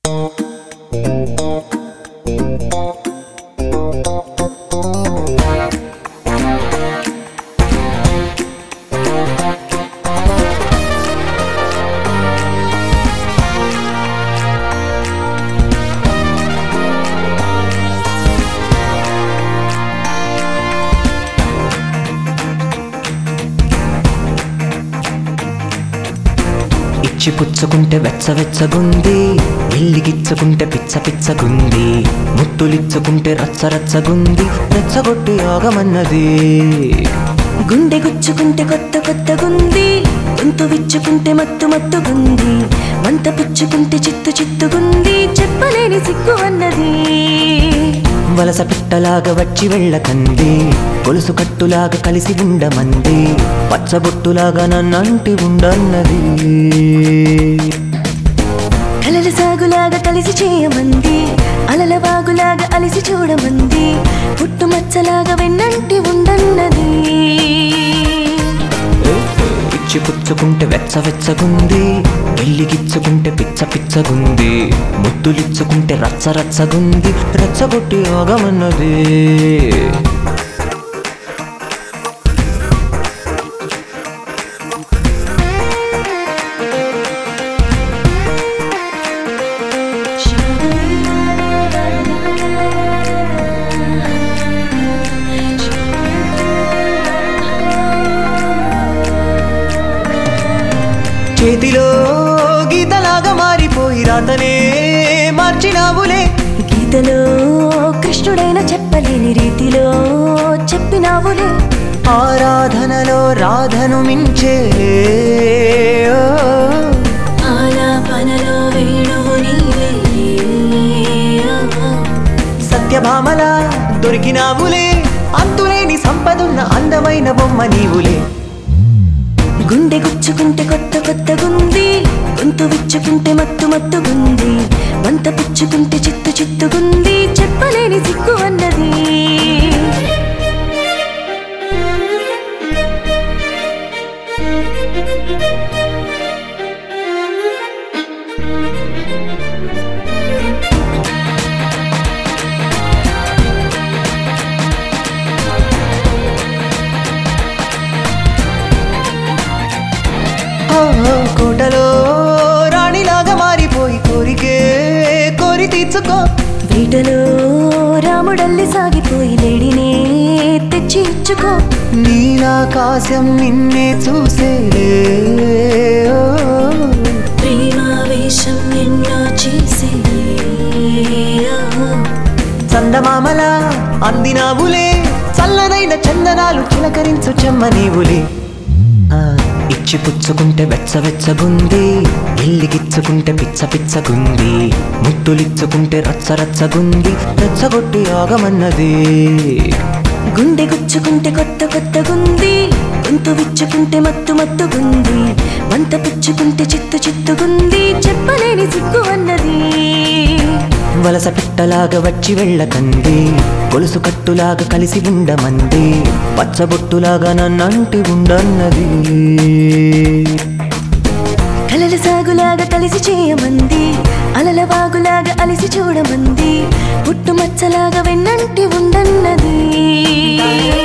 ఇచ్చి పుచ్చుకుంటే వెచ్చ వెచ్చగుంది ఎల్లిగిచ్చుకుంటే పిచ్చ పిచ్చగుంది ముత్తులిచ్చుకుంటే రచ్చ రచ్చగుంది రెచ్చగొట్టి ఆగమన్నది గుండె గుచ్చుకుంటే కొత్త కొత్తగుంది గొంతు విచ్చుకుంటే మత్తు మత్తుగుంది మంట పుచ్చుకుంటే చిత్తు చిత్తుగుంది చెప్పలేని సిగ్గు అన్నది వలస పిట్టలాగా వచ్చి వెళ్ళకంది గొలుసు కట్టులాగా కలిసి ఉండమంది పచ్చబొట్టులాగా నన్నంటి ఉండన్నది కలల సాగులాగా కలిసి చేయమంది అలల వాగులాగా అలిసి చూడమంది పుట్టుమచ్చలాగా వెన్నంటి ఉండన్నది ఇచ్చి పుచ్చుకుంటే వెచ్చ వెచ్చగుంది ఎల్లిగిచ్చుకుంటే పిచ్చ పిచ్చగుంది ముద్దులిచ్చుకుంటే రచ్చ రచ్చగుంది రెచ్చగొట్టి ఆగమన్నది చేతిలో గీతలాగా మారిపోయి రాతనే మార్చినావులే గీతలో కృష్ణుడైన చెప్పలేని రీతిలో చెప్పినావులే ఆరాధనలో రాధను మించే ఓ. ఆలాపనలో వేణువు నీవే సత్యభామలా దొరికినావులే అంతులేని సంపదున్న అందమైన బొమ్మ నీవులే గుండె గుచ్చుకుంటే కొత్త కొత్తగుంది గొంతు విచ్చుకుంటే మత్తు మత్తుగుంది వంత పుచ్చుకుంటే చిత్తు చిత్తుగుంది చెప్పలేని సిగ్గు అన్నది ఓ, కోటలో రాణిలాగా మారిపోయి కోరికే కోరి తీర్చుకో వీటలో రాముడల్లి సాగిపోయి లేడినే తెచ్చి ఇచ్చుకో నీలాకాశం నిన్నే చూసేలే ఓ. ప్రేమావేశం ఎన్నో చేసే చందమామలా అందినావులే చల్లనైన చందనాలు చిలకరించు చెమ్మ నీవులే ఆ, ఇచ్చి పుచ్చుకుంటే వెచ్చ వెచ్చగుంది ఎల్లిగిచ్చుకుంటే పిచ్చ పిచ్చగుంది ముద్దులిచ్చుకుంటే రచ్చ రచ్చగుంది రెచ్చగొట్టి ఆగమన్నది గుండె గుచ్చుకుంటే కొత్త కొత్తగుంది గొంతు విచ్చుకుంటే మత్తు మత్తుగుంది వంత పుచ్చుకుంటే చిత్తు చిత్తుగుంది చెప్పలేని సిగ్గు అన్నది వలస పిట్టలాగా వచ్చి వెళ్ళకంది గొలుసు కట్టులాగా కలిసి ఉండమంది పచ్చబొట్టులాగా నన్నంటి ఉండన్నది కలల సాగులాగా కలిసి చేయమంది అలల వాగులాగా అలిసి చూడమంది పుట్టుమచ్చలాగా వెన్నంటి ఉండన్నది